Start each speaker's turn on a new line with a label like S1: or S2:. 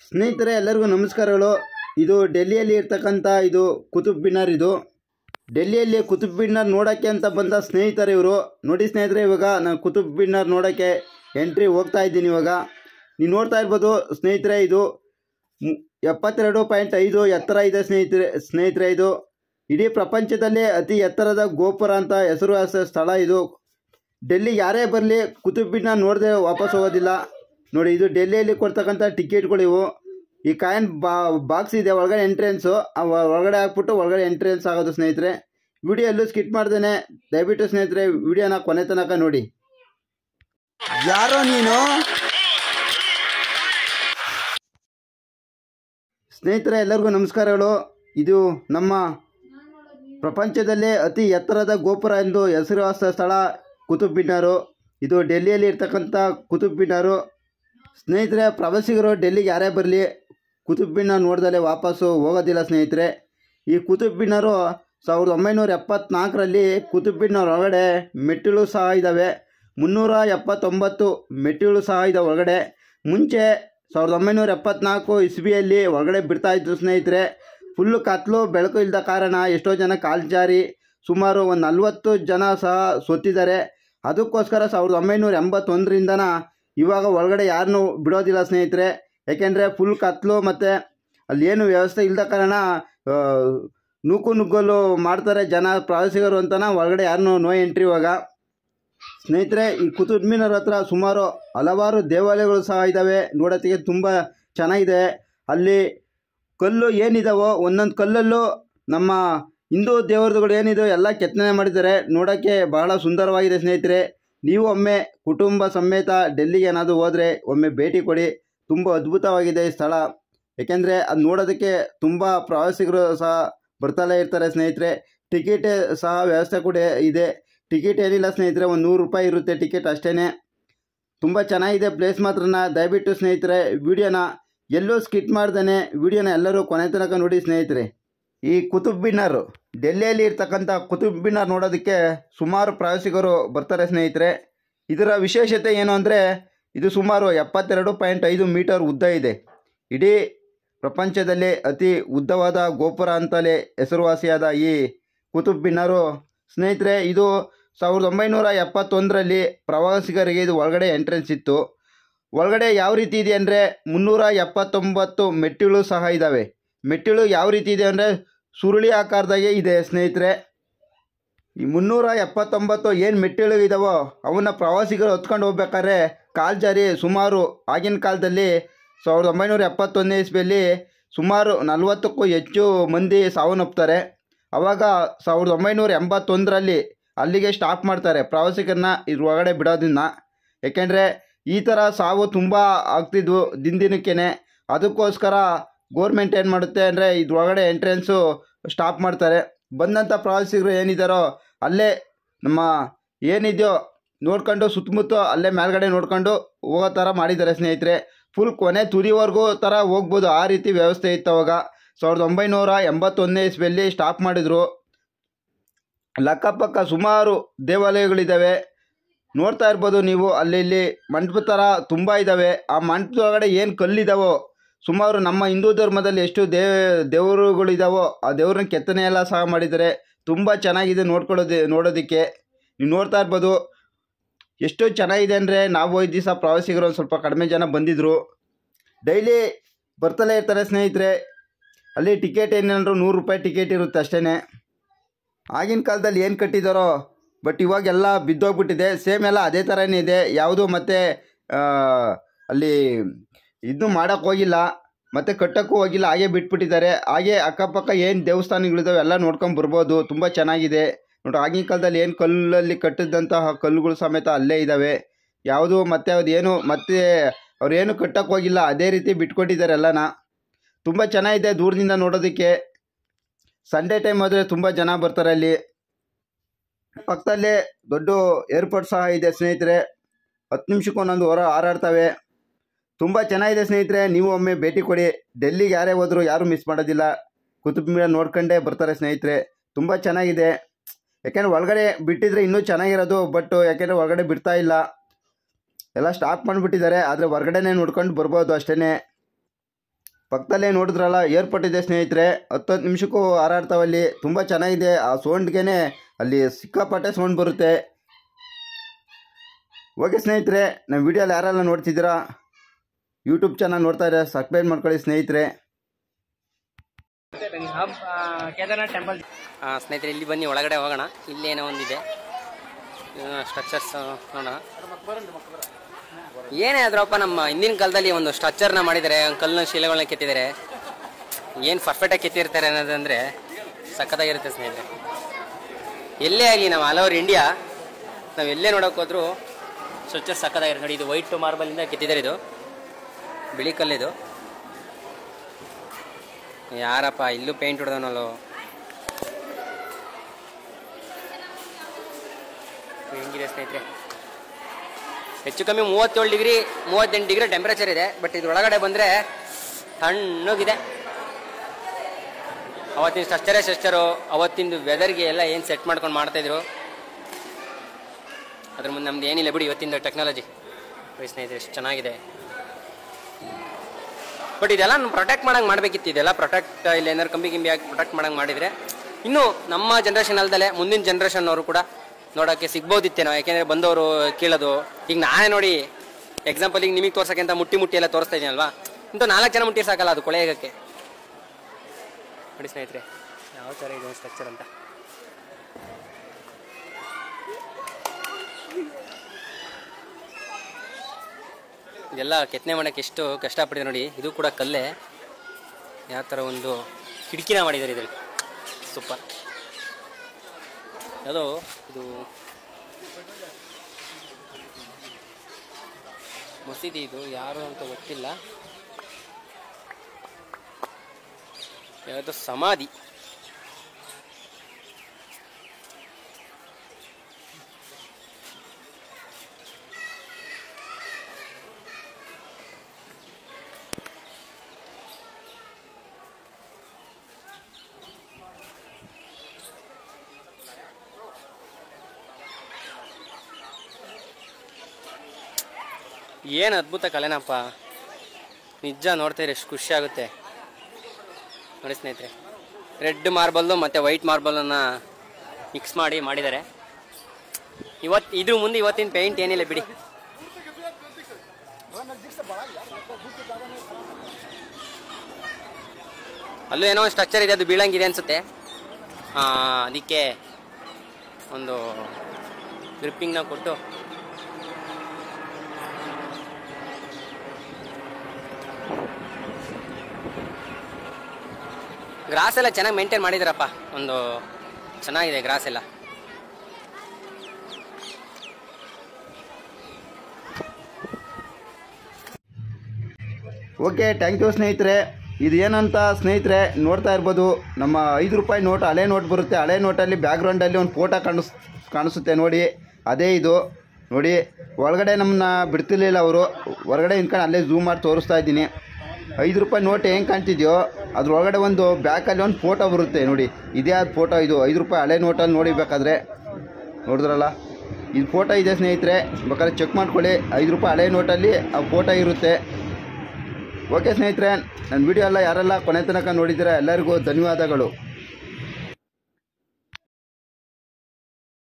S1: ಸ್ನೇಹಿತರೆ ಎಲ್ಲರಿಗೂ ನಮಸ್ಕಾರಗಳು ಇದು ಡೆಲ್ಲಿಯಲ್ಲಿ ಇರ್ತಕ್ಕಂಥ ಇದು ಕುತುಬ್ ಮಿನಾರ್ ಇದು ಡೆಲ್ಲಿಯಲ್ಲಿ ಕುತುಬ್ ಮಿನಾರ್ ನೋಡೋಕ್ಕೆ ಅಂತ ಬಂದ ಸ್ನೇಹಿತರು ಇವರು ನೋಡಿ ಸ್ನೇಹಿತರೆ ಇವಾಗ ನಾನು ಕುತುಬ್ ಮಿನಾರ್ ನೋಡೋಕ್ಕೆ ಎಂಟ್ರಿ ಹೋಗ್ತಾ ಇದ್ದೀನಿ ಇವಾಗ ನೀವು ನೋಡ್ತಾ ಇರ್ಬೋದು ಸ್ನೇಹಿತರೆ ಇದು ಮು- ಎಪ್ಪತ್ತೆರಡು ಪಾಯಿಂಟ್ ಐದು ಎತ್ತರ ಇದೆ ಸ್ನೇಹಿತರೆ ಸ್ನೇಹಿತರೆ ಇದು ಇಡೀ ಪ್ರಪಂಚದಲ್ಲೇ ಅತಿ ಎತ್ತರದ ಗೋಪುರ ಅಂತ ಹೆಸರುವಾಸ ಸ್ಥಳ ಇದು ಡೆಲ್ಲಿ ಯಾರೇ ಬರಲಿ ಕುತುಬ್ ಮಿನಾರ್ ನೋಡದೆ ವಾಪಸ್ ಹೋಗೋದಿಲ್ಲ ನೋಡಿ ಇದು ಡೆಲ್ಲಿಯಲ್ಲಿ ಕೊಡ್ತಕ್ಕಂಥ ಟಿಕೆಟ್ಗಳು ಇವು ಈ ಕಾಯಿನ್ ಬಾ ಬಾಕ್ಸ್ ಇದೆ ಒಳಗಡೆ ಎಂಟ್ರೆನ್ಸು ಒಳಗಡೆ ಹಾಕ್ಬಿಟ್ಟು ಒಳಗಡೆ ಎಂಟ್ರೆನ್ಸ್ ಆಗೋದು ಸ್ನೇಹಿತರೆ ವಿಡಿಯೋ ಎಲ್ಲೂ ಸ್ಕಿಟ್ ಮಾಡ್ದೇನೆ ದಯವಿಟ್ಟು ಸ್ನೇಹಿತರೆ ವಿಡಿಯೋನ ಕೊನೆ ತನಕ ನೋಡಿ ಯಾರೋ ನೀನು ಸ್ನೇಹಿತರೆ ಎಲ್ಲರಿಗೂ ನಮಸ್ಕಾರಗಳು ಇದು ನಮ್ಮ ಪ್ರಪಂಚದಲ್ಲೇ ಅತಿ ಎತ್ತರದ ಗೋಪುರ ಎಂದು ಹೆಸರುವಾಸ ಸ್ಥಳ ಕುತುಬ್ ಮಿನಾರು ಇದು ಡೆಲ್ಲಿಯಲ್ಲಿ ಇರ್ತಕ್ಕಂಥ ಕುತುಬ್ ಮಿನಾರು ಸ್ನೇಹಿತರೆ ಪ್ರವಾಸಿಗರು ಡೆಲ್ಲಿಗೆ ಯಾರೇ ಬರಲಿ ಕುತುಬ್ ಮಿನಾರ್ ನೋಡ್ದಲೇ ವಾಪಸ್ಸು ಹೋಗೋದಿಲ್ಲ ಸ್ನೇಹಿತರೆ ಈ ಕುತುಬ್ ಮಿನಾರು ಸಾವಿರದ ಒಂಬೈನೂರ ಎಪ್ಪತ್ನಾಲ್ಕರಲ್ಲಿ ಕುತುಬ್ ಮಿನಾರ್ ಒಳಗಡೆ ಮೆಟ್ಟಿಲು ಸಹ ಇದ್ದಾವೆ ಮುನ್ನೂರ ಎಪ್ಪತ್ತೊಂಬತ್ತು ಮೆಟ್ಟಿಲು ಸಹ ಇದೆ ಒಳಗಡೆ ಮುಂಚೆ ಸಾವಿರದ ಒಂಬೈನೂರ ಎಪ್ಪತ್ನಾಲ್ಕು ಇಸ್ವಿಯಲ್ಲಿ ಒಳಗಡೆ ಬಿಡ್ತಾ ಇದ್ರು ಸ್ನೇಹಿತರೆ ಫುಲ್ಲು ಕತ್ಲು ಬೆಳಕು ಇಲ್ಲದ ಕಾರಣ ಎಷ್ಟೋ ಜನ ಕಾಲು ಜಾರಿ ಸುಮಾರು ಒಂದು ನಲ್ವತ್ತು ಜನ ಸಹ ಸೊತ್ತಿದ್ದಾರೆ ಅದಕ್ಕೋಸ್ಕರ ಸಾವಿರದ ಒಂಬೈನೂರ ಎಂಬತ್ತೊಂದರಿಂದನ ಇವಾಗ ಒಳಗಡೆ ಯಾರನ್ನೂ ಬಿಡೋದಿಲ್ಲ ಸ್ನೇಹಿತರೆ ಯಾಕೆಂದರೆ ಫುಲ್ ಕತ್ಲು ಮತ್ತು ಅಲ್ಲಿ ಏನು ವ್ಯವಸ್ಥೆ ಇಲ್ಲದ ಕಾರಣ ಆ, ನೂಕು ನುಗ್ಗಲು ಮಾಡ್ತಾರೆ ಜನ ಪ್ರವಾಸಿಗರು ಅಂತನ ಒಳಗಡೆ ಯಾರನ್ನೂ ನೋ ಎಂಟ್ರಿ ಇವಾಗ ಸ್ನೇಹಿತರೆ ಈ ಕುತುಬ್ ಮಿನಾರ್ ಹತ್ರ ಸುಮಾರು ಹಲವಾರು ದೇವಾಲಯಗಳು ಸಹ ಇದ್ದಾವೆ ನೋಡೋತ್ತಿಗೆ ತುಂಬ ಚೆನ್ನಾಗಿದೆ ಅಲ್ಲಿ ಕಲ್ಲು ಏನಿದಾವೋ ಒಂದೊಂದು ಕಲ್ಲಲ್ಲೂ ನಮ್ಮ ಹಿಂದೂ ದೇವರುಗಳು ಏನಿದೆ ಎಲ್ಲ ಕೆತ್ತನೆ ಮಾಡಿದ್ದಾರೆ ನೋಡೋಕ್ಕೆ ಬಹಳ ಸುಂದರವಾಗಿದೆ ಸ್ನೇಹಿತರೆ ನೀವು ಒಮ್ಮೆ ಕುಟುಂಬ ಸಮೇತ ಡೆಲ್ಲಿಗೆ ಏನಾದರೂ ಹೋದರೆ ಒಮ್ಮೆ ಭೇಟಿ ಕೊಡಿ ತುಂಬ ಅದ್ಭುತವಾಗಿದೆ ಈ ಸ್ಥಳ ಏಕೆಂದರೆ ಅದು ನೋಡೋದಕ್ಕೆ ತುಂಬ ಪ್ರವಾಸಿಗರು ಸಹ ಬರ್ತಾನೆ ಇರ್ತಾರೆ ಸ್ನೇಹಿತರೆ ಟಿಕೆಟ್ ಸಹ ವ್ಯವಸ್ಥೆ ಕೂಡ ಇದೆ ಟಿಕೆಟ್ ಏನಿಲ್ಲ ಸ್ನೇಹಿತರೆ ಒಂದು ನೂರು ರೂಪಾಯಿ ಇರುತ್ತೆ ಟಿಕೆಟ್ ಅಷ್ಟೇ ತುಂಬ ಚೆನ್ನಾಗಿದೆ ಪ್ಲೇಸ್ ಮಾತ್ರನ ದಯವಿಟ್ಟು ಸ್ನೇಹಿತರೆ ವಿಡಿಯೋನ ಎಲ್ಲೂ ಸ್ಕಿಟ್ ಮಾಡ್ದೇ ವಿಡಿಯೋನ ಎಲ್ಲರೂ ಕೊನೆ ತನಕ ನೋಡಿ ಸ್ನೇಹಿತರೆ ಈ ಕುತುಬ್ ಮಿನಾರ್ ಡೆಲ್ಲಿಯಲ್ಲಿ ಇರ್ತಕ್ಕಂಥ ಕುತುಬ್ ಮಿನಾರ್ ನೋಡೋದಕ್ಕೆ ಸುಮಾರು ಪ್ರವಾಸಿಗರು ಬರ್ತಾರೆ ಸ್ನೇಹಿತರೆ ಇದರ ವಿಶೇಷತೆ ಏನು ಅಂದರೆ ಇದು ಸುಮಾರು ಎಪ್ಪತ್ತೆರಡು ಪಾಯಿಂಟ್ ಐದು ಮೀಟರ್ ಉದ್ದ ಇದೆ ಇಡೀ ಪ್ರಪಂಚದಲ್ಲೇ ಅತಿ ಉದ್ದವಾದ ಗೋಪುರ ಅಂತಲೇ ಹೆಸರುವಾಸಿಯಾದ ಈ ಕುತುಬ್ ಮಿನಾರು ಸ್ನೇಹಿತರೆ ಇದು ಸಾವಿರದ ಒಂಬೈನೂರ ಎಪ್ಪತ್ತೊಂದರಲ್ಲಿ ಪ್ರವಾಸಿಗರಿಗೆ ಇದು ಒಳಗಡೆ ಎಂಟ್ರೆನ್ಸ್ ಇತ್ತು ಒಳಗಡೆ ಯಾವ ರೀತಿ ಇದೆ ಅಂದರೆ ಮುನ್ನೂರ ಎಪ್ಪತ್ತೊಂಬತ್ತು ಮೆಟ್ಟಿಲು ಸಹ ಇದ್ದಾವೆ ಮೆಟ್ಟಿಲು ಯಾವ ರೀತಿ ಇದೆ ಅಂದರೆ ಸುರುಳಿ ಆಕಾರದಾಗೆ ಇದೆ ಸ್ನೇಹಿತರೆ ಈ ಮುನ್ನೂರ ಎಪ್ಪತ್ತೊಂಬತ್ತು ಏನು ಮೆಟ್ಟಿಲು ಇದ್ದಾವೋ ಅವನ್ನ ಪ್ರವಾಸಿಗರು ಹೊತ್ಕೊಂಡು ಹೋಗ್ಬೇಕಾದ್ರೆ ಕಾಲು ಜಾರಿ ಸುಮಾರು ಆಗಿನ ಕಾಲದಲ್ಲಿ ಸಾವಿರದ ಒಂಬೈನೂರ ಎಪ್ಪತ್ತೊಂದನೇ ಇಸ್ವಿಯಲ್ಲಿ ಸುಮಾರು ನಲವತ್ತಕ್ಕೂ ಹೆಚ್ಚು ಮಂದಿ ಸಾವನ್ನಪ್ತಾರೆ ಆವಾಗ ಸಾವಿರದ ಒಂಬೈನೂರ ಎಂಬತ್ತೊಂದರಲ್ಲಿ ಅಲ್ಲಿಗೆ ಸ್ಟಾಪ್ ಮಾಡ್ತಾರೆ ಪ್ರವಾಸಿಗರನ್ನ ಇದ್ರ ಒಳಗಡೆ ಬಿಡೋದನ್ನ ಏಕೆಂದರೆ ಈ ಥರ ಸಾವು ತುಂಬ ಆಗ್ತಿದ್ವು ದಿನ ದಿನಕ್ಕೇ ಅದಕ್ಕೋಸ್ಕರ ಗೋರ್ಮೆಂಟ್ ಏನು ಮಾಡುತ್ತೆ ಅಂದರೆ ಇದ್ರೊಳಗಡೆ ಎಂಟ್ರೆನ್ಸು ಸ್ಟಾಪ್ ಮಾಡ್ತಾರೆ ಬಂದಂಥ ಪ್ರವಾಸಿಗರು ಏನಿದ್ದಾರೋ ಅಲ್ಲೇ ನಮ್ಮ ಏನಿದೆಯೋ ನೋಡ್ಕೊಂಡು ಸುತ್ತಮುತ್ತ ಅಲ್ಲೇ ಮೇಲ್ಗಡೆ ನೋಡ್ಕೊಂಡು ಹೋಗೋ ಥರ ಮಾಡಿದ್ದಾರೆ ಸ್ನೇಹಿತರೆ ಫುಲ್ ಕೊನೆ ತುದಿವರೆಗೂ ಥರ ಹೋಗ್ಬೋದು ಆ ರೀತಿ ವ್ಯವಸ್ಥೆ ಇತ್ತು ಅವಾಗ ಸಾವಿರದ ಒಂಬೈನೂರ ಎಂಬತ್ತೊಂದನೇ ಇಸ್ವಿಯಲ್ಲಿ ಸ್ಟಾಪ್ ಮಾಡಿದರು ಲಕ್ಕಪಕ್ಕ ಸುಮಾರು ದೇವಾಲಯಗಳಿದ್ದಾವೆ ನೋಡ್ತಾ ಇರ್ಬೋದು ನೀವು ಅಲ್ಲಿ ಇಲ್ಲಿ ಮಂಟಪ ಥರ ತುಂಬ ಇದ್ದಾವೆ ಆ ಮಂಟಪದೊಳಗಡೆ ಏನು ಕಲ್ಲಿದ್ದಾವೋ ಸುಮಾರು ನಮ್ಮ ಹಿಂದೂ ಧರ್ಮದಲ್ಲಿ ಎಷ್ಟು ದೇ ದೇವರುಗಳಿದ್ದಾವೋ ಆ ದೇವ್ರನ್ನ ಕೆತ್ತನೆ ಎಲ್ಲ ಸಹ ಮಾಡಿದ್ದಾರೆ ತುಂಬ ಚೆನ್ನಾಗಿದೆ ನೋಡ್ಕೊಳ್ಳೋದು ನೋಡೋದಕ್ಕೆ ನೀವು ನೋಡ್ತಾ ಇರ್ಬೋದು ಎಷ್ಟು ಚೆನ್ನಾಗಿದೆ ಅಂದರೆ ನಾವು ಐದು ದಿವಸ ಪ್ರವಾಸಿಗರು ಒಂದು ಸ್ವಲ್ಪ ಕಡಿಮೆ ಜನ ಬಂದಿದ್ದರು ಡೈಲಿ ಬರ್ತಲೇ ಇರ್ತಾರೆ ಸ್ನೇಹಿತರೆ ಅಲ್ಲಿ ಟಿಕೆಟ್ ಏನಂದ್ರು ನೂರು ರೂಪಾಯಿ ಟಿಕೆಟ್ ಇರುತ್ತೆ ಅಷ್ಟೇ ಆಗಿನ ಕಾಲದಲ್ಲಿ ಏನು ಕಟ್ಟಿದ್ದಾರೋ ಬಟ್ ಇವಾಗೆಲ್ಲ ಬಿದ್ದೋಗ್ಬಿಟ್ಟಿದೆ ಸೇಮ್ ಎಲ್ಲ ಅದೇ ಥರನೇ ಇದೆ ಯಾವುದು ಮತ್ತೆ ಆ, ಅಲ್ಲಿ ಇದು ಮಾಡೋಕ್ಕೆ ಹೋಗಿಲ್ಲ ಮತ್ತೆ ಕಟ್ಟೋಕ್ಕೂ ಹೋಗಿಲ್ಲ ಹಾಗೆ ಬಿಟ್ಬಿಟ್ಟಿದ್ದಾರೆ ಹಾಗೆ ಅಕ್ಕಪಕ್ಕ ಏನು ದೇವಸ್ಥಾನಗಳಿದಾವೆ ಎಲ್ಲ ನೋಡ್ಕೊಂಡು ಬರ್ಬೋದು ತುಂಬ ಚೆನ್ನಾಗಿದೆ ನೋಡಿ ಆಗಿನ ಕಾಲದಲ್ಲಿ ಏನು ಕಲ್ಲಲ್ಲಿ ಕಟ್ಟಿದಂತಹ ಕಲ್ಲುಗಳು ಸಮೇತ ಅಲ್ಲೇ ಇದ್ದಾವೆ ಯಾವುದು ಮತ್ತೆ ಅದು ಏನು ಮತ್ತೆ ಅವ್ರು ಏನು ಕಟ್ಟೋಕ್ಕೆ ಹೋಗಿಲ್ಲ ಅದೇ ರೀತಿ ಬಿಟ್ಕೊಟ್ಟಿದ್ದಾರೆ ಎಲ್ಲನ ತುಂಬ ಚೆನ್ನಾಗಿದೆ ದೂರದಿಂದ ನೋಡೋದಕ್ಕೆ ಸಂಡೇ ಟೈಮ್ ಹೋದರೆ ತುಂಬ ಜನ ಬರ್ತಾರೆ ಅಲ್ಲಿ ಪಕ್ಕದಲ್ಲೇ ದೊಡ್ಡ ಏರ್ಪೋರ್ಟ್ ಸಹ ಇದೆ ಸ್ನೇಹಿತರೆ ಹತ್ತು ನಿಮಿಷಕ್ಕೆ ಒಂದೊಂದು ಹೊರ ಹಾರಾಡ್ತವೆ ತುಂಬ ಚೆನ್ನಾಗಿದೆ ಸ್ನೇಹಿತರೆ ನೀವು ಒಮ್ಮೆ ಭೇಟಿ ಕೊಡಿ ಡೆಲ್ಲಿಗೆ ಯಾರೇ ಹೋದರೂ ಯಾರೂ ಮಿಸ್ ಮಾಡೋದಿಲ್ಲ ಕುತುಬ್ ಮಿನಾರ್ ನೋಡ್ಕೊಂಡೇ ಬರ್ತಾರೆ ಸ್ನೇಹಿತರೆ ತುಂಬ ಚೆನ್ನಾಗಿದೆ ಯಾಕೆಂದರೆ ಒಳಗಡೆ ಬಿಟ್ಟಿದ್ರೆ ಇನ್ನೂ ಚೆನ್ನಾಗಿರೋದು ಬಟ್ ಯಾಕೆಂದರೆ ಒಳಗಡೆ ಬಿಡ್ತಾ ಇಲ್ಲ ಎಲ್ಲ ಸ್ಟಾಪ್ ಮಾಡಿಬಿಟ್ಟಿದ್ದಾರೆ ಆದರೆ ಹೊರಗಡೆನೇ ನೋಡ್ಕೊಂಡು ಬರ್ಬೋದು ಅಷ್ಟೇ ಪಕ್ಕದಲ್ಲೇ ನೋಡಿದ್ರಲ್ಲ ಏರ್ಪೋರ್ಟ್ ಇದೆ ಸ್ನೇಹಿತರೆ ಹತ್ತು ಹತ್ತು ನಿಮಿಷಕ್ಕೂ ಹಾರಾಡ್ತಾವಲ್ಲಿ ತುಂಬ ಚೆನ್ನಾಗಿದೆ ಆ ಸೌಂಡ್ಗೆ ಅಲ್ಲಿ ಸಿಕ್ಕಾಪಟ್ಟೆ ಸೌಂಡ್ ಬರುತ್ತೆ ಓಕೆ ಸ್ನೇಹಿತರೆ ನಮ್ಮ ವಿಡಿಯೋಲಿ ಯಾರೆಲ್ಲ ನೋಡ್ತಿದ್ದೀರಾ ಯೂಟ್ಯೂಬ್ ಚಾನಲ್ ನೋಡ್ತಾ ಇದ್ದಾರೆ ಸಬ್ಸ್ಕ್ರೈಬ್ ಮಾಡ್ಕೊಳ್ಳಿ ಸ್ನೇಹಿತರೆ
S2: ಹಬ್ ಕೇದಾರ್ನಾಥ್ ಟೆಂಪಲ್ ಸ್ನೇಹಿತರೆ ಇಲ್ಲಿ ಬನ್ನಿ ಒಳಗಡೆ ಹೋಗೋಣ ಇಲ್ಲಿ ಏನೋ ಒಂದಿದೆ ಸ್ಟ್ರಕ್ಚರ್ಸ್ ನೋಡೋಣ ಏನೇ ಆದ್ರಪ್ಪ ನಮ್ಮ ಹಿಂದಿನ ಕಾಲದಲ್ಲಿ ಒಂದು ಸ್ಟ್ರಕ್ಚರ್ನ ಮಾಡಿದ್ದಾರೆ ಕಲ್ಲಿನ ಶಿಲೆಗಳನ್ನ ಕೆತ್ತಿದ್ದಾರೆ ಏನು ಪರ್ಫೆಕ್ಟಾಗಿ ಕೆತ್ತಿರ್ತಾರೆ ಅನ್ನೋದಂದರೆ ಸಖತ್ತಾಗಿರುತ್ತೆ ಸ್ನೇಹಿತರೆ ಎಲ್ಲೇ ಆಗಲಿ ನಾವು ಆಲ್ ಓವರ್ ಇಂಡಿಯಾ ನಾವು ಎಲ್ಲೇ ನೋಡೋಕೆ ಹೋದ್ರು ಸ್ಟ್ರಕ್ಚರ್ ಸಖತ್ತಾಗಿರುತ್ತೆ ನೋಡಿ ಇದು ವೈಟ್ ಮಾರ್ಬಲಿಂದ ಕೆತ್ತಿದ್ದಾರೆ ಇದು ಬಿಳಿ ಕಲ್ಲಿದು ಯಾರಪ್ಪ ಇಲ್ಲೂ ಪೇಂಟ್ ಹೊಡೆದವನಲ್ಲೋ ಹೆಂಗಿದೆ ಸ್ನೇಹಿತರೆ ಹೆಚ್ಚು ಕಮ್ಮಿ ಮೂವತ್ತೇಳು ಡಿಗ್ರಿ ಮೂವತ್ತೆಂಟು ಡಿಗ್ರಿ ಟೆಂಪರೇಚರ್ ಇದೆ ಬಟ್ ಇದ್ರೊಳಗಡೆ ಬಂದರೆ ತಣ್ಣಗಿದೆ ಅವತ್ತಿನ ಸ್ಟ್ರಕ್ಚರೇ ಸ್ಟ್ರಕ್ಚರು ಅವತ್ತಿಂದು ವೆದರ್ಗೆ ಎಲ್ಲ ಏನು ಸೆಟ್ ಮಾಡ್ಕೊಂಡು ಮಾಡ್ತಾಯಿದ್ರು ಅದ್ರ ಮುಂದೆ ನಮ್ದು ಏನಿಲ್ಲ ಬಿಡಿ ಇವತ್ತಿಂದ ಟೆಕ್ನಾಲಜಿ ಸ್ನೇಹಿತರೆ ಎಷ್ಟು ಚೆನ್ನಾಗಿದೆ ಬಟ್ ಇದೆಲ್ಲ ಪ್ರೊಟೆಕ್ಟ್ ಮಾಡಂಗೆ ಮಾಡಬೇಕಿತ್ತು ಇದೆಲ್ಲ ಪ್ರೊಟೆಕ್ಟ್ ಇಲ್ಲ ಏನಾದ್ರು ಕಂಬಿ ಗಿಂಬಿ ಹಾಕಿ ಪ್ರೊಟೆಕ್ಟ್ ಮಾಡಂಗೆ ಮಾಡಿದರೆ ಇನ್ನು ನಮ್ಮ ಜನ್ರೇಷನ್ ಅಲ್ದಲೆ ಮುಂದಿನ ಜನ್ರೇಷನ್ ಅವರು ಕೂಡ ನೋಡೋಕ್ಕೆ ಸಿಗ್ಬೋದಿತ್ತೇನೋ ಯಾಕೆಂದರೆ ಬಂದವರು ಕೇಳೋದು ಈಗ ನಾನೇ ನೋಡಿ ಎಕ್ಸಾಂಪಲ್ ಈಗ ನಿಮಗೆ ತೋರ್ಸಕ್ಕೆ ಅಂತ ಮುಟ್ಟಿ ಮುಟ್ಟಿ ಎಲ್ಲ ತೋರಿಸ್ತಾ ಇದೀನಲ್ವಾ ಇಂಥ ನಾಲ್ಕು ಜನ ಮುಟ್ಟಿ ಸಾಕಲ್ಲ ಅದು ಕೊಳೆಯೋಗಕ್ಕೆ ನೋಡಿ ಸ್ನೇಹಿತರೆ ಯಾವ ಥರ ಇದೆ ಸ್ಟ್ರಕ್ಚರ್ ಅಂತ ಇದೆಲ್ಲ ಕೆತ್ತನೆ ಮಾಡೋಕ್ಕೆ ಎಷ್ಟು ಕಷ್ಟಪಟ್ಟಿದೆ ನೋಡಿ ಇದು ಕೂಡ ಕಲ್ಲೇ ಯಾವ ಥರ ಒಂದು ಕಿಟಕಿನ ಮಾಡಿದ್ದಾರೆ ಇದರಲ್ಲಿ ಸೂಪರ್ ಯಾವುದೋ ಇದು ಮಸೀದಿ ಇದು ಯಾರು ಅಂತ ಗೊತ್ತಿಲ್ಲ ಯಾವುದೋ ಸಮಾಧಿ ಏನು ಅದ್ಭುತ ಕಲೆನಪ್ಪ ನಿಜ ನೋಡ್ತೀರಿ ಎಷ್ಟು ಖುಷಿ ಆಗುತ್ತೆ ನೋಡಿ ಸ್ನೇಹಿತರೆ ರೆಡ್ ಮಾರ್ಬಲ್ಲು ಮತ್ತು ವೈಟ್ ಮಾರ್ಬಲನ್ನು ಮಿಕ್ಸ್ ಮಾಡಿ ಮಾಡಿದ್ದಾರೆ ಇವತ್ತು ಇದ್ರ ಮುಂದೆ ಇವತ್ತಿನ ಪೇಂಟ್ ಏನಿಲ್ಲ ಬಿಡಿ ಅಲ್ಲೂ ಏನೋ ಒಂದು ಸ್ಟ್ರಕ್ಚರ್ ಇದೆ ಅದು ಬೀಳಂಗಿದೆ ಅನ್ಸುತ್ತೆ ಆ, ಅದಕ್ಕೆ ಒಂದು ಗ್ರಿಪ್ಪಿಂಗ್ನ ಕೊಟ್ಟು ಗ್ರಾಸ್ ಎಲ್ಲ ಚೆನ್ನಾಗಿ ಮೇಂಟೈನ್ ಮಾಡಿದಾರಪ್ಪ ಒಂದು ಚೆನ್ನಾಗಿದೆ ಗ್ರಾಸ್ ಎಲ್ಲ
S1: ಓಕೆ ಥ್ಯಾಂಕ್ ಯು ಸ್ನೇಹಿತರೆ ಇದು ಏನಂತ ಸ್ನೇಹಿತರೆ ನೋಡ್ತಾ ಇರ್ಬೋದು ನಮ್ಮ ಐದು ರೂಪಾಯಿ ನೋಟ್ ಹಳೆ ನೋಟ್ ಬರುತ್ತೆ ಹಳೆ ನೋಟಲ್ಲಿ ಬ್ಯಾಕ್ಗ್ರೌಂಡಲ್ಲಿ ಒಂದು ಫೋಟೋ ಕಾಣಿಸ್ ಕಾಣಿಸುತ್ತೆ ನೋಡಿ ಅದೇ ಇದು ನೋಡಿ ಒಳಗಡೆ ನಮ್ಮನ್ನ ಬಿಡ್ತಿರ್ಲಿಲ್ಲ ಅವರು ಹೊರಗಡೆ ನಿಂತ್ಕೊಂಡು ಅಲ್ಲೇ ಝೂಮ್ ಮಾಡಿ ತೋರಿಸ್ತಾ ಇದ್ದೀನಿ ಐದು ರೂಪಾಯಿ ನೋಟ್ ಹೆಂಗೆ ಕಾಣ್ತಿದ್ಯೋ ಅದ್ರೊಳಗಡೆ ಒಂದು ಬ್ಯಾಕಲ್ಲಿ ಒಂದು ಫೋಟೋ ಬರುತ್ತೆ ನೋಡಿ ಇದೇ ಆದ ಫೋಟೋ ಇದು ಐದು ರೂಪಾಯಿ ಹಳೆ ನೋಟಲ್ಲಿ ನೋಡಿಬೇಕಾದ್ರೆ ನೋಡಿದ್ರಲ್ಲ ಇದು ಫೋಟೋ ಇದೆ ಸ್ನೇಹಿತರೆ ಬೇಕಾದ್ರೆ ಚೆಕ್ ಮಾಡ್ಕೊಳ್ಳಿ ಐದು ರೂಪಾಯಿ ಹಳೆ ನೋಟಲ್ಲಿ ಆ ಫೋಟೋ ಇರುತ್ತೆ ಓಕೆ ಸ್ನೇಹಿತರೆ ನನ್ನ ವಿಡಿಯೋ ಎಲ್ಲ ಯಾರೆಲ್ಲ ಕೊನೆ ತನಕ ನೋಡಿದ್ದೀರಾ ಎಲ್ಲರಿಗೂ ಧನ್ಯವಾದಗಳು